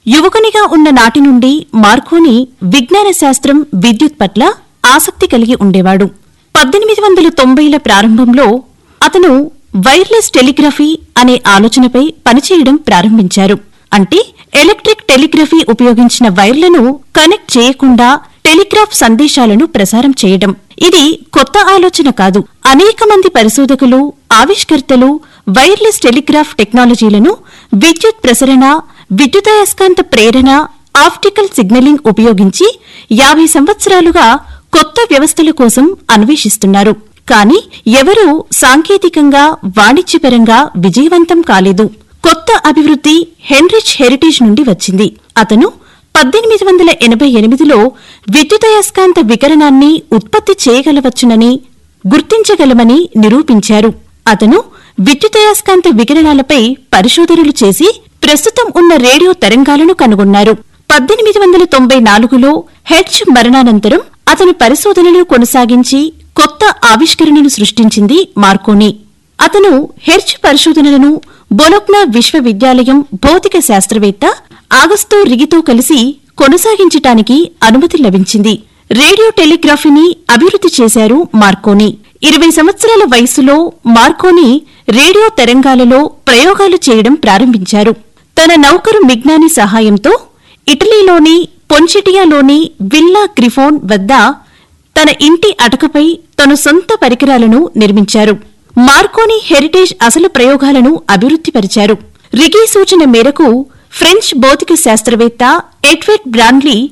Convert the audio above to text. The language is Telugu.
యువకునిగా ఉన్న నాటి నుండి మార్కోని విజ్ఞాన శాస్త్రం విద్యుత్ పట్ల ఆసక్తి కలిగి ఉండేవాడు పద్దెనిమిది వందల తొంభైల ప్రారంభంలో అతను వైర్లెస్ టెలిగ్రఫీ అనే ఆలోచనపై పనిచేయడం ప్రారంభించారు అంటే ఎలక్ట్రిక్ టెలిగ్రఫీ ఉపయోగించిన వైర్లను కనెక్ట్ చేయకుండా టెలిగ్రాఫ్ సందేశాలను ప్రసారం చేయడం ఇది కొత్త ఆలోచన కాదు అనేక మంది పరిశోధకులు ఆవిష్కర్తలు వైర్లెస్ టెలిగ్రాఫ్ టెక్నాలజీలను విద్యుత్ ప్రసరణ విద్యుదయస్కాంత ప్రేరణ ఆప్టికల్ సిగ్నలింగ్ ఉపయోగించి యాభై సంవత్సరాలుగా కొత్త వ్యవస్థల కోసం అన్వేషిస్తున్నారు కానీ ఎవరూ సాంకేతికంగా వాణిజ్యపరంగా విజయవంతం కాలేదు కొత్త అభివృద్ధి హెన్రిచ్ హెరిటేజ్ నుండి వచ్చింది అతను పద్దెనిమిది వందల ఎనభై ఎనిమిదిలో విద్యుదయస్కాంత వికరణాన్ని ఉత్పత్తి చేయగలవచ్చునని గుర్తించగలమని నిరూపించారు అతను విద్యుదయస్కాంత వికిరణాలపై పరిశోధనలు చేసి ప్రస్తుతం ఉన్న రేడియో తరంగాలను కనుగొన్నారు పద్దెనిమిది వందల తొంభై నాలుగులో హెడ్జ్ మరణానంతరం అతని పరిశోధనలు కొనసాగించి కొత్త ఆవిష్కరణను సృష్టించింది మార్కోని అతను హెర్చ్ పరిశోధనలను బొలోగ్నా విశ్వవిద్యాలయం భౌతిక శాస్త్రవేత్త ఆగస్తో రిగితో కలిసి కొనసాగించటానికి అనుమతి లభించింది రేడియో టెలిగ్రఫీని అభివృద్ధి చేశారు మార్కోని ఇరవై సంవత్సరాల వయసులో మార్కోని రేడియో తరంగాలలో ప్రయోగాలు చేయడం ప్రారంభించారు తన నౌకరు మిగ్నాని సహాయంతో ఇటలీలోని పొన్చిటియాలోని విల్లా గ్రిఫోన్ వద్ద తన ఇంటి అటకపై తన సొంత పరికరాలను నిర్మించారు మార్కోని హెరిటేజ్ అసలు ప్రయోగాలను అభివృద్ధిపరిచారు రిగీ సూచన మేరకు ఫ్రెంచ్ భౌతిక శాస్త్రవేత్త ఎడ్వర్డ్ బ్రాన్లీ